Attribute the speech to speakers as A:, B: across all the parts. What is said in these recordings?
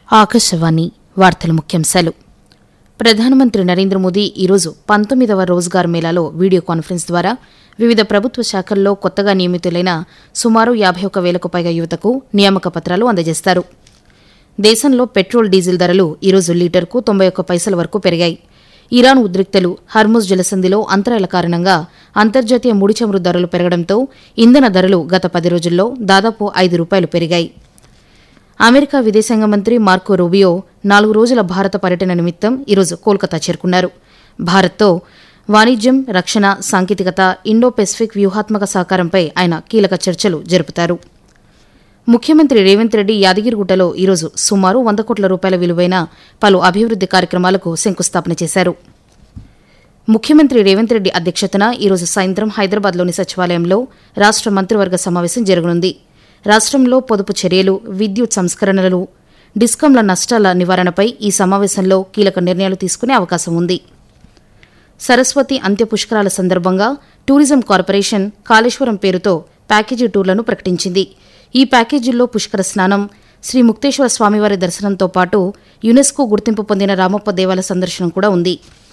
A: ఆకాశవాణి వార్తల ముఖ్యాంశాలు ప్రధానమంత్రి నరేంద్ర మోదీ ఈరోజు పంతొమ్మిదవ రోజ్గార్ మేళాలో వీడియో కాన్ఫరెన్స్ ద్వారా వివిధ ప్రభుత్వ శాఖల్లో కొత్తగా నియమితులైన సుమారు యాభై ఒక్క వేలకు పైగా యువతకు నియామక పత్రాలు అందజేస్తారు దేశంలో పెట్రోల్ డీజిల్ ధరలు ఈరోజు లీటర్కు తొంభై ఒక్క పైసల వరకు పెరిగాయి ఇరాన్ ఉద్రిక్తలు హర్ముజ్ జలసంధిలో అంతరాయాల కారణంగా అంతర్జాతీయ ముడి చమురు ధరలు పెరగడంతో ఇంధన ధరలు గత పది రోజుల్లో దాదాపు ఐదు రూపాయలు పెరిగాయి అమెరికా విదేశాంగ మంత్రి మార్కో రూబియో నాలుగు రోజుల భారత పర్యటన నిమిత్తం ఈరోజు కోల్కతా చేరుకున్నారు భారత్తో వాణిజ్యం రక్షణ సాంకేతికత ఇండో పెసిఫిక్ వ్యూహాత్మక సహకారంపై ఆయన కీలక చర్చలు జరుపుతారు ముఖ్యమంత్రి రేవంత్ రెడ్డి యాదగిరిగుట్టలో ఈరోజు సుమారు వంద కోట్ల రూపాయల విలువైన పలు అభివృద్ది కార్యక్రమాలకు శంకుస్థాపన చేశారు ముఖ్యమంత్రి రేవంత్ రెడ్డి అధ్యక్షతన ఈరోజు సాయంత్రం హైదరాబాద్లోని సచివాలయంలో రాష్ట మంత్రివర్గ సమావేశం జరగనుంది రాష్ట్రంలో పొదుపు చర్యలు విద్యుత్ సంస్కరణలు డిస్కంల నష్టాల నివారణపై ఈ సమావేశంలో కీలక నిర్ణయాలు తీసుకునే అవకాశం ఉంది సరస్వతి అంత్య పుష్కరాల సందర్భంగా టూరిజం కార్పొరేషన్ కాళేశ్వరం పేరుతో ప్యాకేజీ టూర్లను ప్రకటించింది ఈ ప్యాకేజీల్లో పుష్కర స్నానం శ్రీ ముక్తేశ్వర స్వామివారి దర్శనంతో పాటు యునెస్కో గుర్తింపు పొందిన రామప్ప దేవాలయ సందర్శనం కూడా ఉంది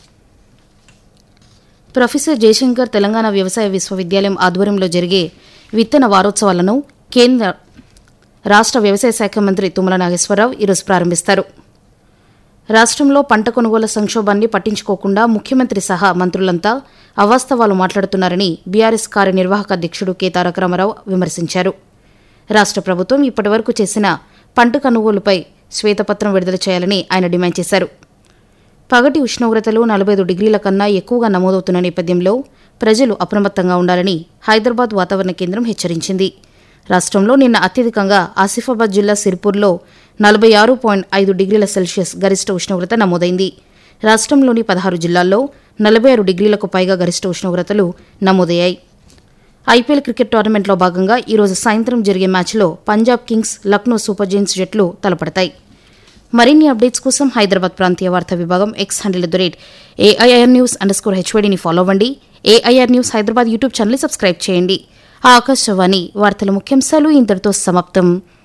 A: ప్రొఫెసర్ జయశంకర్ తెలంగాణ వ్యవసాయ విశ్వవిద్యాలయం ఆధ్వర్యంలో జరిగే విత్తన వారోత్సవాలను కేంద్ర రాష్ట వ్యవసాయ శాఖ మంత్రి తుమ్మల నాగేశ్వరరావు ఈరోజు ప్రారంభిస్తారు రాష్ట్రంలో పంట కొనుగోలు సంక్షోభాన్ని పట్టించుకోకుండా ముఖ్యమంత్రి సహా మంత్రులంతా అవాస్తవాలు మాట్లాడుతున్నారని బీఆర్ఎస్ కార్యనిర్వాహక అధ్యక్షుడు కె తారక రామారావు విమర్శించారు రాష్ట ప్రభుత్వం ఇప్పటివరకు చేసిన పంట కొనుగోలుపై శ్వేతపత్రం విడుదల చేయాలని ఆయన డిమాండ్ చేశారు పగటి ఉష్ణోగ్రతలు నలభై ఐదు డిగ్రీల కన్నా ఎక్కువగా నమోదవుతున్న నేపథ్యంలో ప్రజలు అప్రమత్తంగా ఉండాలని హైదరాబాద్ వాతావరణ కేంద్రం హెచ్చరించింది రాష్ట్రంలో నిన్న అత్యధికంగా ఆసిఫాబాద్ జిల్లా సిర్పూర్లో నలభై ఆరు పాయింట్ ఐదు డిగ్రీల సెల్సియస్ గరిష్ట ఉష్ణోగ్రత నమోదైంది రాష్ట్రంలోని పదహారు జిల్లాల్లో నలభై ఆరు డిగ్రీలకు పైగా గరిష్ట ఉష్ణోగ్రతలు నమోదయ్యాయి ఐపీఎల్ క్రికెట్ టోర్నమెంట్లో భాగంగా ఈరోజు సాయంత్రం జరిగే మ్యాచ్లో Punjab Kings Lucknow super giants జట్లు తలపడతాయి మరిన్ని అప్డేట్స్ కోసం హైదరాబాద్ ప్రాంతీయ వార్తా విభాగం X handle the rate AIR news underscore హెచ్వైడీని ఫాలో అవ్వండి AIR news Hyderabad YouTube channel subscribe చేయండి ఆకాశవాణి వార్తల ముఖ్యాంశాలు ఇంతటితో సమాప్తం